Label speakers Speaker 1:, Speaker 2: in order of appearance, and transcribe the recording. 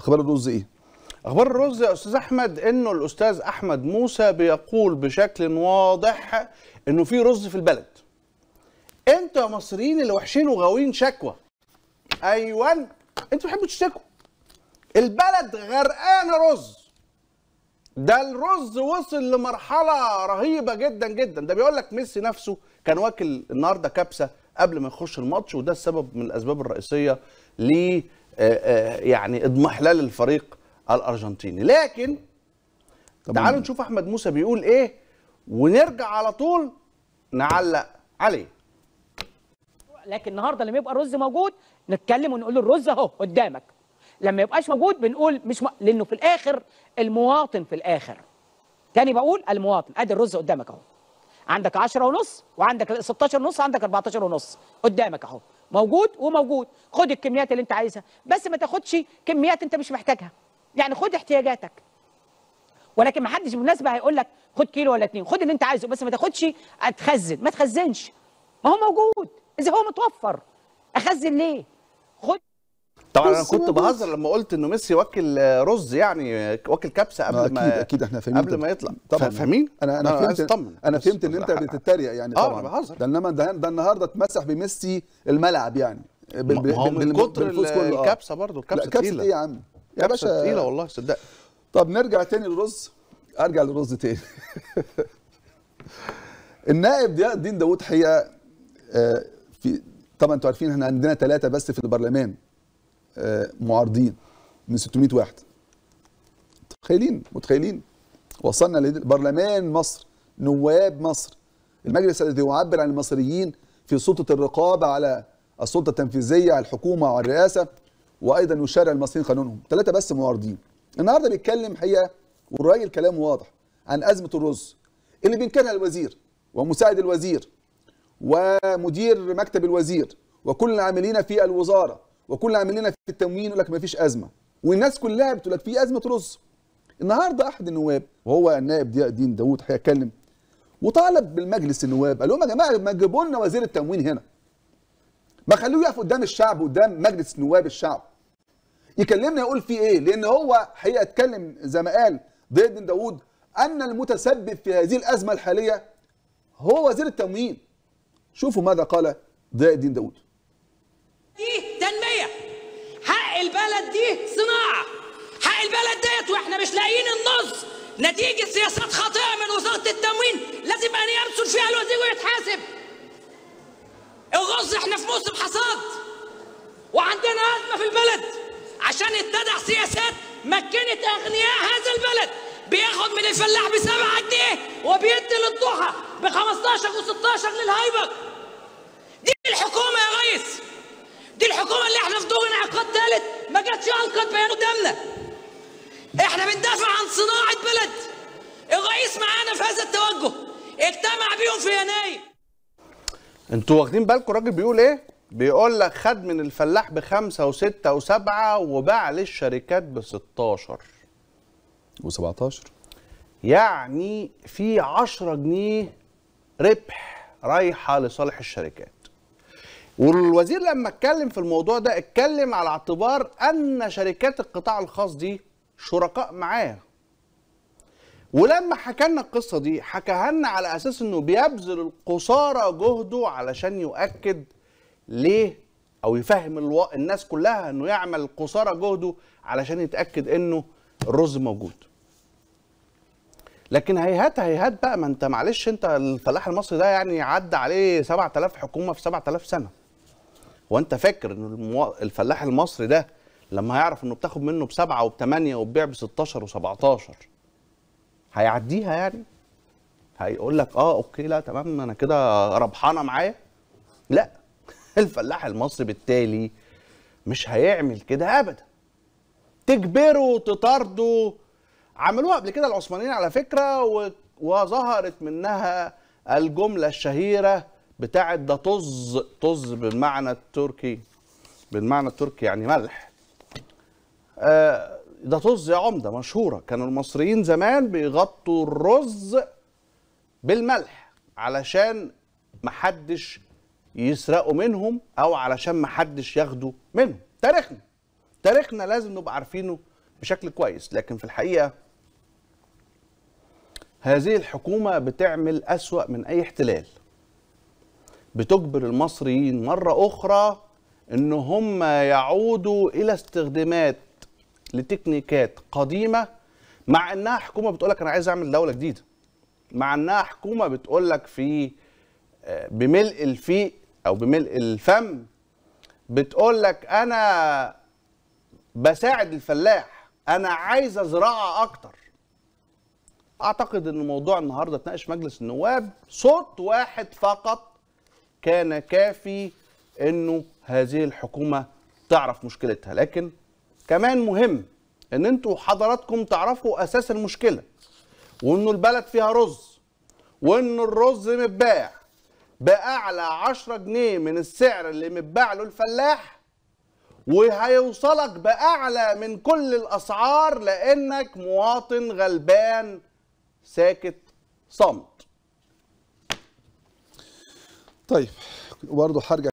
Speaker 1: اخبار الرز ايه
Speaker 2: اخبار الرز يا استاذ احمد انه الاستاذ احمد موسى بيقول بشكل واضح انه في رز في البلد انتوا يا مصريين اللي وحشين وغاويين شكوى ايوه انتوا بتحبوا تشتكوا البلد غرقانه رز ده الرز وصل لمرحله رهيبه جدا جدا ده بيقول لك ميسي نفسه كان واكل النهارده كبسه قبل ما يخش الماتش وده السبب من الاسباب الرئيسيه ل يعني اضمحلال الفريق الارجنتيني لكن
Speaker 1: طبعاً.
Speaker 2: تعالوا نشوف احمد موسى بيقول ايه ونرجع على طول نعلق عليه
Speaker 3: لكن النهارده لما يبقى الرز موجود نتكلم ونقول له الرز اهو قدامك لما يبقاش موجود بنقول مش م... لانه في الاخر المواطن في الاخر تاني بقول المواطن ادي الرز قدامك اهو عندك 10 ونص وعندك 16 ونص عندك 14 ونص قدامك اهو موجود وموجود خد الكميات اللي انت عايزها بس ما تاخدش كميات انت مش محتاجها يعني خد احتياجاتك ولكن ما حدش بالمناسبه هيقول لك خد كيلو ولا اتنين خد اللي انت عايزه بس ما تاخدش تخزن ما تخزنش ما هو موجود اذا هو متوفر اخزن ليه خد
Speaker 2: طبعا انا
Speaker 1: بس
Speaker 2: كنت
Speaker 1: موجود.
Speaker 2: بهزر لما قلت انه ميسي واكل رز يعني واكل كبسه قبل
Speaker 1: اكيد
Speaker 2: ما
Speaker 1: اكيد احنا فاهمين
Speaker 2: قبل ما يطلع
Speaker 1: طبعا
Speaker 2: فاهمين
Speaker 1: انا انا
Speaker 2: عايز
Speaker 1: فهمت
Speaker 2: أطمن.
Speaker 1: انا
Speaker 2: بس-
Speaker 1: فهمت ان انت
Speaker 2: بس-
Speaker 1: بتتريق يعني
Speaker 2: آه،
Speaker 1: طبعا
Speaker 2: أنا بهزر.
Speaker 1: ده انما ده, ده النهارده اتمسح بميسي الملعب يعني بال-
Speaker 2: ما هو
Speaker 1: بال-
Speaker 2: من
Speaker 1: بال-
Speaker 2: كتر
Speaker 1: بالفوز كله، آه.
Speaker 2: الكبسه برضه الكبسه
Speaker 1: لا كبسه
Speaker 2: تقيله
Speaker 1: ايه يا عم يا
Speaker 2: كبسه
Speaker 1: باشا
Speaker 2: تقيله والله صدق
Speaker 1: طب نرجع تاني للرز ارجع للرز تاني النائب ضياء الدين داوود حقيقه آه، في طبعا انتوا عارفين احنا عندنا ثلاثه بس في البرلمان آه، معارضين من 600 واحد متخيلين متخيلين وصلنا لبرلمان مصر نواب مصر المجلس الذي يعبر عن المصريين في سلطه الرقابه على السلطه التنفيذيه على الحكومه وعلى الرئاسه وايضا يشرع المصريين قانونهم ثلاثه بس معارضين النهارده بيتكلم حقيقه والراجل كلامه واضح عن ازمه الرز اللي بينكرها الوزير ومساعد الوزير ومدير مكتب الوزير وكل العاملين في الوزاره وكل العاملين في التموين يقول لك ما فيش ازمه والناس كلها بتقول لك في ازمه رز النهارده احد النواب وهو النائب ضياء الدين داوود هيتكلم وطالب بالمجلس النواب قال لهم يا جماعه ما تجيبوا لنا وزير التموين هنا ما خلوه يقف قدام الشعب قدام مجلس نواب الشعب يكلمنا يقول فيه ايه لان هو حقيقه اتكلم زي ما قال ضياء الدين داوود ان المتسبب في هذه الازمه الحاليه هو وزير التموين شوفوا ماذا قال ضياء الدين داوود
Speaker 4: دي تنمية حق البلد دي صناعة حق البلد ديت واحنا مش لاقيين النص نتيجة سياسات خاطئة من وزارة التموين لازم أن يمثل فيها الوزير ويتحاسب الرز احنا في موسم حصاد وعندنا أزمة في البلد عشان اتبع سياسات مكنت أغنياء هذا البلد بياخد من الفلاح بسبعة جنيه وبيدي للضحى ب 15 و16 للهايبر دي الحكومة يا ريس دي الحكومة اللي احنا في دور انعقاد ثالث ما جاتش ألقت بيان قدامنا احنا بندافع عن صناعة بلد الرئيس معانا في هذا التوجه اجتمع بيهم في يناير
Speaker 2: انتوا واخدين بالكم الراجل بيقول ايه؟ بيقول لك خد من الفلاح بخمسه وسته وسبعه وباع للشركات ب 16
Speaker 1: و17
Speaker 2: يعني في 10 جنيه ربح رايحه لصالح الشركات والوزير لما اتكلم في الموضوع ده اتكلم على اعتبار ان شركات القطاع الخاص دي شركاء معاه ولما حكى لنا القصه دي حكاها لنا على اساس انه بيبذل القصارى جهده علشان يؤكد ليه او يفهم الو... الناس كلها انه يعمل قصارى جهده علشان يتاكد انه الرز موجود لكن هيهات هيهات بقى ما انت معلش انت الفلاح المصري ده يعني عدى عليه 7000 حكومه في 7000 سنه وانت فاكر ان المو... الفلاح المصري ده لما هيعرف انه بتاخد منه بسبعه وبثمانيه وبيع ب 16 و17 هيعديها يعني هيقول لك اه اوكي لا تمام انا كده ربحانه معايا لا الفلاح المصري بالتالي مش هيعمل كده ابدا تجبره وتطارده عملوها قبل كده العثمانيين على فكره و... وظهرت منها الجمله الشهيره بتاعت ده طز طز بالمعنى التركي بالمعنى التركي يعني ملح آه ده طز يا عمده مشهوره كانوا المصريين زمان بيغطوا الرز بالملح علشان محدش يسرقوا منهم او علشان محدش ياخده منهم تاريخنا تاريخنا لازم نبقى عارفينه بشكل كويس لكن في الحقيقه هذه الحكومه بتعمل اسوا من اي احتلال بتجبر المصريين مره اخرى ان هم يعودوا الى استخدامات لتكنيكات قديمه مع انها حكومه بتقول لك انا عايز اعمل دوله جديده مع انها حكومه بتقول لك في آه، بملء الفيء او بملء الفم بتقول لك انا بساعد الفلاح انا عايزه زراعه اكتر اعتقد ان موضوع النهارده اتناقش في مجلس النواب صوت واحد فقط كان كافي انه هذه الحكومه تعرف مشكلتها لكن كمان مهم ان انتوا حضراتكم تعرفوا اساس المشكله وانه البلد فيها رز وان الرز متباع باعلى 10 جنيه من السعر اللي متباع له الفلاح وهيوصلك باعلى من كل الاسعار لانك مواطن غلبان ساكت صمت
Speaker 1: طيب برضه هرجع